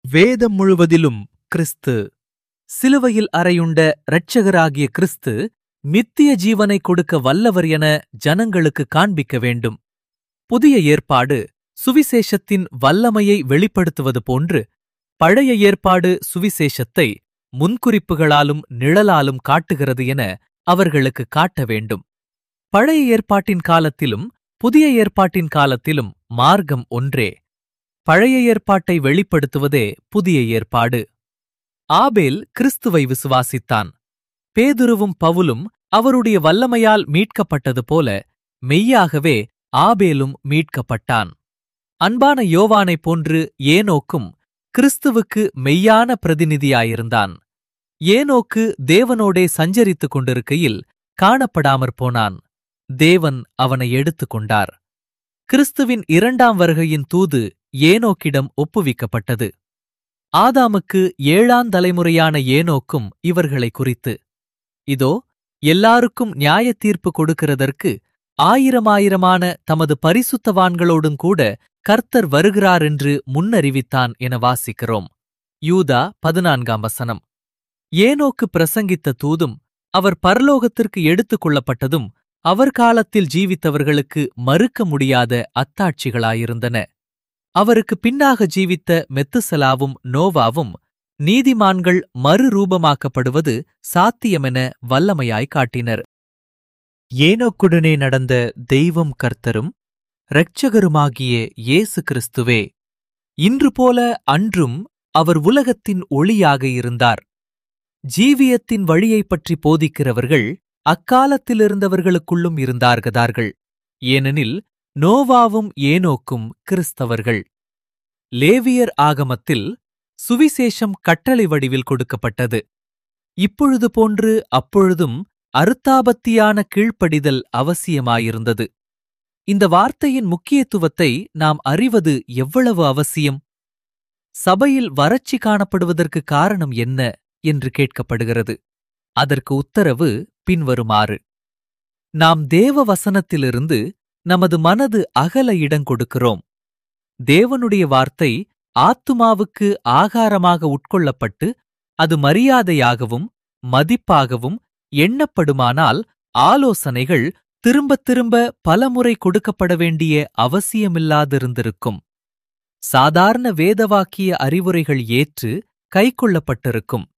வேதம் முழுவதிலும் கிறிஸ்து சிலுவையில் அறையுண்ட இரட்சகராகிய கிறிஸ்து மித்திய ஜீவனை கொடுக்க வல்லவர் என ஜனங்களுக்கு காண்பிக்க வேண்டும் புதிய ஏற்பாடு சுவிசேஷத்தின் வல்லமையை வெளிப்படுத்துவது போன்று பழைய ஏற்பாடு சுவிசேஷத்தை முன்குறிப்புகளாலும் நிழலாலும் காட்டுகிறது என அவர்களுக்கு காட்ட வேண்டும் பழைய ஏற்பாட்டின் காலத்திலும் புதிய ஏற்பாட்டின் காலத்திலும் மார்க்கம் ஒன்றே பழைய ஏற்பாட்டை வெளிப்படுத்துவதே புதிய ஏற்பாடு ஆபேல் கிறிஸ்துவை விசுவாசித்தான் பேதுருவும் பவுலும் அவருடைய வல்லமையால் மீட்கப்பட்டது போல மெய்யாகவே ஆபேலும் மீட்கப்பட்டான் அன்பான யோவானைப் போன்று ஏனோக்கும் கிறிஸ்துவுக்கு மெய்யான பிரதிநிதியாயிருந்தான் ஏனோக்கு தேவனோடே சஞ்சரித்துக் கொண்டிருக்கையில் காணப்படாமற் போனான் தேவன் அவனை எடுத்துக் கொண்டார் கிறிஸ்துவின் இரண்டாம் வருகையின் தூது ஏனோக்கிடம் ஒப்புவிக்கப்பட்டது ஆதாமுக்கு ஏழாம் தலைமுறையான ஏனோக்கும் இவர்களை குறித்து இதோ எல்லாருக்கும் நியாய தீர்ப்பு கொடுக்கிறதற்கு ஆயிரமாயிரமான தமது பரிசுத்தவான்களோடும் கூட கர்த்தர் வருகிறாரென்று முன்னறிவித்தான் என வாசிக்கிறோம் யூதா பதினான்காம் வசனம் ஏனோக்கு பிரசங்கித்த தூதும் அவர் பரலோகத்திற்கு எடுத்துக் கொள்ளப்பட்டதும் அவர் காலத்தில் ஜீவித்தவர்களுக்கு மறுக்க முடியாத அத்தாட்சிகளாயிருந்தன அவருக்கு பின்னாக ஜீவித்த மெத்துசலாவும் நோவாவும் நீதிமான்கள் மறுரூபமாக்கப்படுவது சாத்தியமென வல்லமையாய் காட்டினர் ஏனோக்குடனே நடந்த தெய்வம் கர்த்தரும் இரட்சகருமாகிய இயேசு கிறிஸ்துவே இன்று போல அன்றும் அவர் உலகத்தின் ஒளியாக இருந்தார் ஜீவியத்தின் வழியைப் பற்றி போதிக்கிறவர்கள் அக்காலத்திலிருந்தவர்களுக்குள்ளும் இருந்தார்கதார்கள் ஏனெனில் நோவாவும் ஏனோக்கும் கிறிஸ்தவர்கள் லேவியர் ஆகமத்தில் சுவிசேஷம் கட்டளை வடிவில் கொடுக்கப்பட்டது இப்பொழுது போன்று அப்பொழுதும் அருத்தாபத்தியான கீழ்ப்படிதல் அவசியமாயிருந்தது இந்த வார்த்தையின் முக்கியத்துவத்தை நாம் அறிவது எவ்வளவு அவசியம் சபையில் வறட்சி காணப்படுவதற்கு காரணம் என்ன என்று கேட்கப்படுகிறது அதற்கு உத்தரவு பின்வருமாறு நாம் தேவ வசனத்திலிருந்து நமது மனது அகல இடம் கொடுக்கிறோம் தேவனுடைய வார்த்தை ஆத்துமாவுக்கு ஆகாரமாக உட்கொள்ளப்பட்டு அது மரியாதையாகவும் மதிப்பாகவும் எண்ணப்படுமானால் ஆலோசனைகள் திரும்பத் திரும்ப பலமுறை கொடுக்கப்பட வேண்டிய அவசியமில்லாதிருந்திருக்கும் சாதாரண வேதவாக்கிய அறிவுரைகள் ஏற்று கைக்கொள்ளப்பட்டிருக்கும்